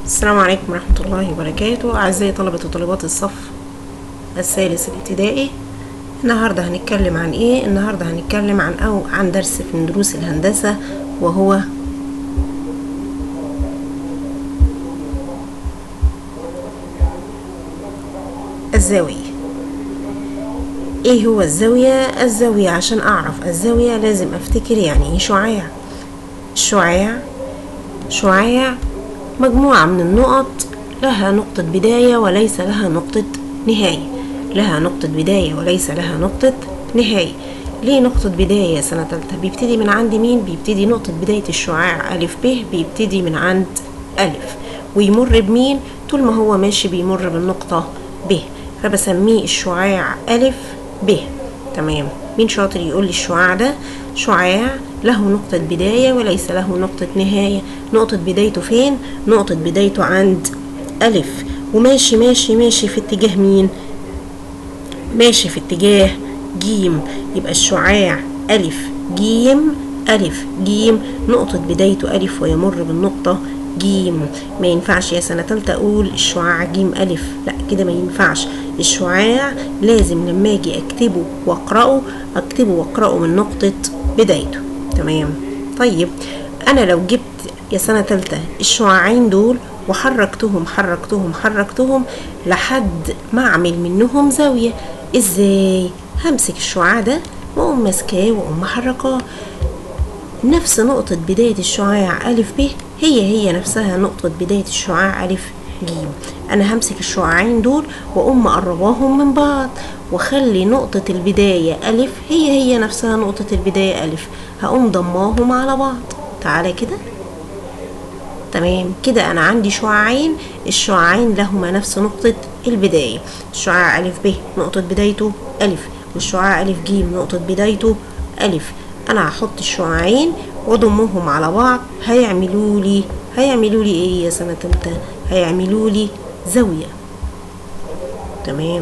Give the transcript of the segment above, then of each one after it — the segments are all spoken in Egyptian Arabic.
السلام عليكم ورحمة الله وبركاته أعزائي طلبة وطالبات الصف الثالث الابتدائي النهاردة هنتكلم عن إيه؟ النهاردة هنتكلم عن أو عن درس من دروس الهندسة وهو الزاوية إيه هو الزاوية؟ الزاوية عشان أعرف الزاوية لازم أفتكر يعني إيه شعاع الشعاع شعاع مجموعة من النقط لها نقطة بداية وليس لها نقطة نهاية لها نقطة بداية وليس لها نقطة نهاية ليه نقطة بداية سنة تالتة بيبتدي من عند مين بيبتدي نقطة بداية الشعاع ألف ب بيبتدي من عند ألف ويمر بمين طول ما هو ماشي بيمر بالنقطة ب فبسميه الشعاع ألف ب تمام مين شاطر يقول لي الشعاع ده شعاع له نقطة بداية وليس له نقطة نهاية نقطة بدايته فين نقطة بدايته عند ألف وماشي ماشي ماشي في اتجاه مين ماشي في اتجاه جيم يبقى الشعاع ألف جيم ألف جيم نقطة بدايته ألف ويمر بالنقطة جيم ما ينفعش يا سنة تالتة أقول الشعاع جيم ألف لا كده ما ينفعش الشعاع لازم لما أجي أكتبه وأقرأه أكتبه وأقرأه من نقطة بدايته تمام طيب أنا لو جبت يا سنة تالتة الشعاعين دول وحركتهم حركتهم حركتهم لحد ما أعمل منهم زاوية إزاي همسك الشعاع ده وأقوم ماسكاه وأقوم محركاه نفس نقطة بداية الشعاع ألف ب هي هي نفسها نقطة بداية الشعاع ألف جيم أنا همسك الشعاعين دول وأقوم مقرباهم من بعض وخلي نقطة البداية ألف هي هي نفسها نقطة البداية ألف هقوم ضماهم على بعض تعالى كده تمام كده أنا عندي شعاعين الشعاعين لهما نفس نقطة البداية الشعاع ألف ب نقطة بدايته ألف والشعاع ألف جيم نقطة بدايته ألف أنا هحط الشعاعين واضمهم على بعض هيعملوا لي هيعملوا لي ايه يا سنة تالتة هيعملوا لي زاوية تمام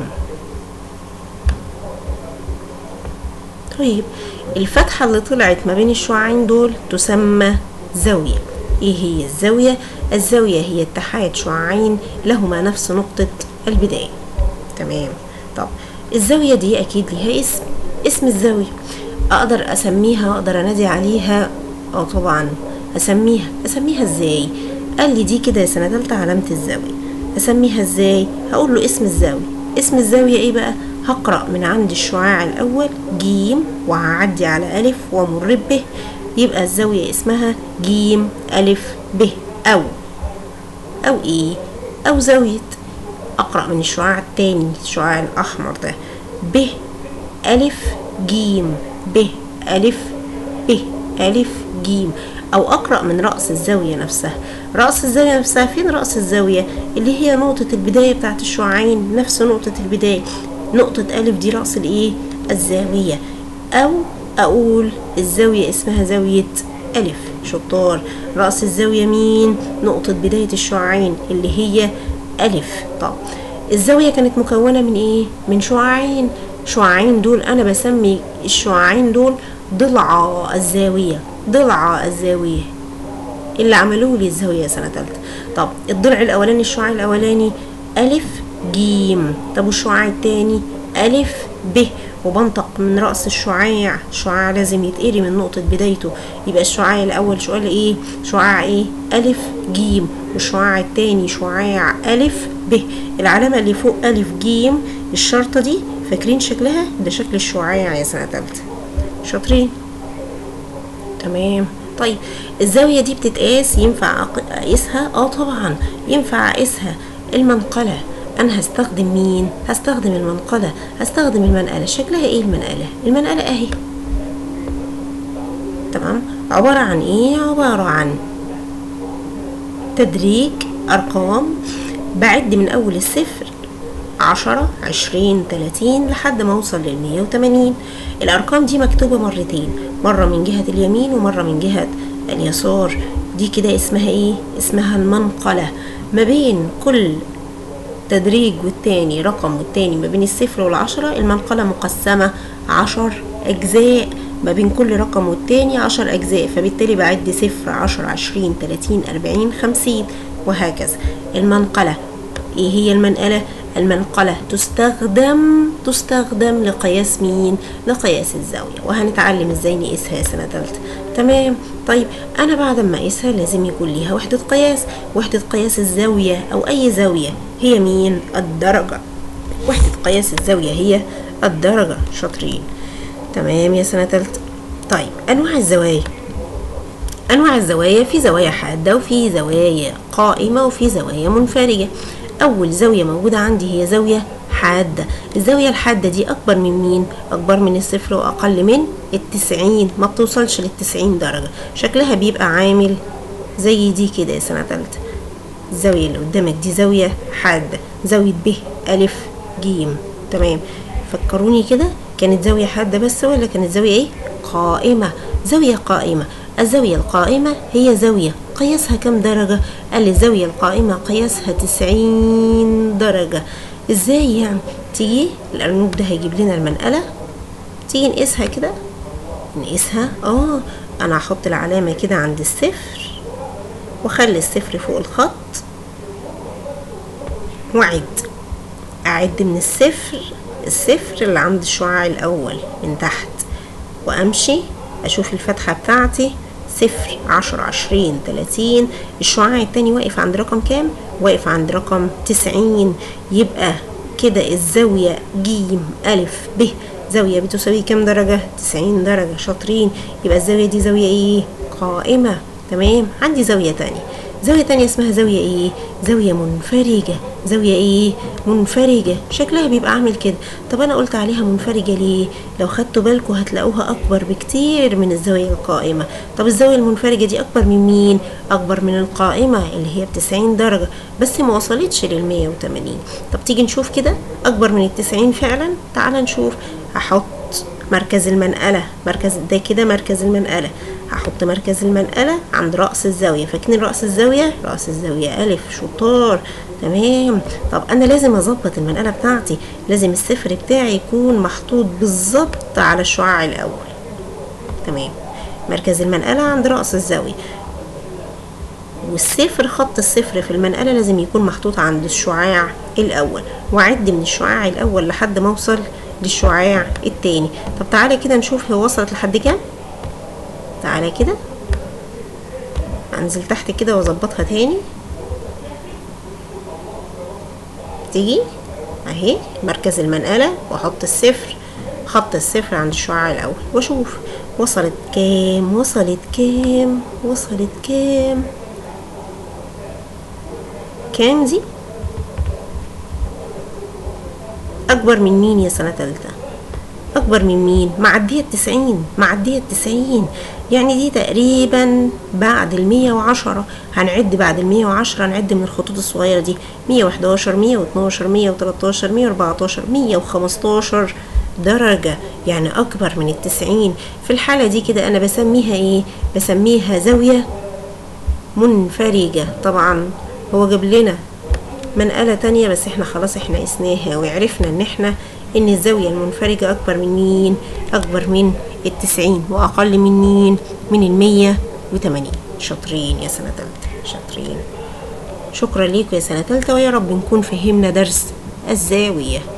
طيب الفتحة اللي طلعت ما بين الشعاعين دول تسمى زاوية ايه هي الزاوية الزاوية هي اتحاد شعاعين لهما نفس نقطة البداية تمام طب الزاوية دي اكيد ليها اسم اسم الزاوية اقدر اسميها اقدر انادي عليها اه طبعا اسميها اسميها ازاي قال لي دي كده يا سنه تالتة علامه الزاويه اسميها ازاي هقول له اسم الزاويه اسم الزاويه ايه بقى هقرا من عند الشعاع الاول جيم وهعدي على الف وامر به يبقى الزاويه اسمها جيم الف ب او او ايه او زاويه اقرا من الشعاع التاني الشعاع الاحمر ده ب الف جيم ب ألف ب ألف جيم أو أقرأ من رأس الزاوية نفسها رأس الزاوية نفسها فين رأس الزاوية اللي هي نقطة البداية بتاعت الشعاعين نفس نقطة البداية نقطة ألف دي رأس الإيه الزاوية أو أقول الزاوية اسمها زاوية ألف شطار رأس الزاوية مين نقطة بداية الشعاعين اللي هي ألف طب الزاوية كانت مكونة من إيه من شعاعين شعاعين دول انا بسمي الشعاعين دول ضلع الزاوية ضلع الزاوية اللي عملوه لي الزاوية سنة تالتة طب الضلع الاولاني الشعاع الاولاني الف جيم طب والشعاع التاني الف ب وبنطق من رأس الشعاع الشعاع لازم يتقري من نقطة بدايته يبقى الشعاع الأول شعاع إيه؟ شعاع إيه؟ ألف جيم والشعاع التاني شعاع ألف ب العلامة اللي فوق ألف جيم الشرطة دي فاكرين شكلها ده شكل الشعاع يا سنة تالتة شاطرين تمام طيب الزاوية دي بتتقاس ينفع أقيسها اه طبعا ينفع أقيسها المنقلة أنا هستخدم مين هستخدم المنقلة هستخدم المنقلة شكلها ايه المنقلة المنقلة اهي تمام عبارة عن ايه عبارة عن تدريج أرقام بعد من أول الصفر عشرة عشرين تلاتين لحد ما اوصل للمية وتمانين الارقام دي مكتوبة مرتين مرة من جهة اليمين ومرة من جهة اليسار دي كده اسمها ايه اسمها المنقلة ما بين كل تدريج والتاني رقم والتاني ما بين الصفر والعشرة المنقلة مقسمة عشر اجزاء ما بين كل رقم والتاني عشر أجزاء فبالتالي بعد صفر عشر عشرين تلاتين أربعين خمسين وهكذا المنقلة ايه هي المنقلة المنقلة تستخدم تستخدم لقياس مين لقياس الزاوية وهنتعلم ازاي نقيسها سنة تالتة تمام طيب انا بعد ما اقيسها لازم يكون ليها وحدة قياس وحدة قياس الزاوية او اي زاوية هي مين الدرجة وحدة قياس الزاوية هي الدرجة شاطرين تمام يا سنة تالتة طيب انواع الزوايا انواع الزوايا في زوايا حادة وفي زوايا قائمة وفي زوايا منفرجة اول زاوية موجودة عندي هي زاوية حادة الزاوية الحادة دي اكبر من مين اكبر من الصفر واقل من التسعين ما بتوصلش للتسعين درجة شكلها بيبقى عامل زي دي كده يا سنة تالتة الزاوية اللي قدامك دي زاوية حادة زاوية ب ألف جيم تمام فكروني كده كانت زاوية حادة بس ولا كانت زاوية ايه قائمة زاوية قائمة الزاوية القائمة هي زاوية قياسها كم درجة قال لي الزاوية القائمة قياسها تسعين درجة ازاي يعني تيجي الأرنوب ده هيجيب لنا المنقلة تيجي نقيسها كده نقيسها اه انا هحط العلامة كده عند الصفر واخلي الصفر فوق الخط واعد اعد من الصفر الصفر اللي عند الشعاع الاول من تحت وامشي اشوف الفتحة بتاعتي صفر عشر عشرين تلاتين الشعاع التاني واقف عند رقم كام واقف عند رقم تسعين يبقى كده الزاوية جيم ألف ب زاوية بتساوي كام درجة تسعين درجة شاطرين يبقى الزاوية دي زاوية ايه قائمة تمام عندي زاوية تانية زاوية تانية اسمها زاوية ايه زاوية منفرجة زاوية ايه منفرجة شكلها بيبقى عامل كده طب انا قلت عليها منفرجة ليه لو خدتوا بالكم هتلاقوها اكبر بكتير من الزاوية القائمة طب الزاوية المنفرجة دي اكبر من مين اكبر من القائمة اللي هي بتسعين درجة بس ما وصلتش للمية وتمانين طب تيجي نشوف كده اكبر من التسعين فعلا تعال نشوف هحط مركز المنقلة مركز ده كده مركز المنقلة هحط مركز المنقلة عند رأس الزاوية فاكرين رأس الزاوية رأس الزاوية ألف شطار تمام طب أنا لازم أظبط المنقلة بتاعتي لازم الصفر بتاعي يكون محطوط بالظبط على الشعاع الأول تمام مركز المنقلة عند رأس الزاوية والصفر خط الصفر في المنقلة لازم يكون محطوط عند الشعاع الأول وأعد من الشعاع الأول لحد ما أوصل للشعاع التاني طب تعالى كده نشوف هي وصلت لحد كام تعالى كده انزل تحت كده واظبطها تاني تيجي اهي مركز المنقلة واحط الصفر خط الصفر عند الشعاع الاول واشوف وصلت كام وصلت كام وصلت كام كام دي اكبر من مين يا سنة تالتة اكبر من مين معدية التسعين معدية التسعين يعني دي تقريبا بعد المية وعشرة هنعد بعد المية وعشرة هنعد من الخطوط الصغيرة دي مية وحداشر مية واتناشر مية وتلاتاشر مية واربعتاشر مية وخمستاشر درجة يعني أكبر من التسعين في الحالة دي كده أنا بسميها إيه بسميها زاوية منفرجة طبعا هو جاب لنا منقلة تانية بس احنا خلاص احنا قسناها وعرفنا ان احنا ان الزاوية المنفرجة اكبر من مين اكبر من التسعين واقل من مين من المية وتمانين شاطرين يا سنة تالتة شاطرين شكرا ليكم يا سنة تالتة ويا رب نكون فهمنا درس الزاوية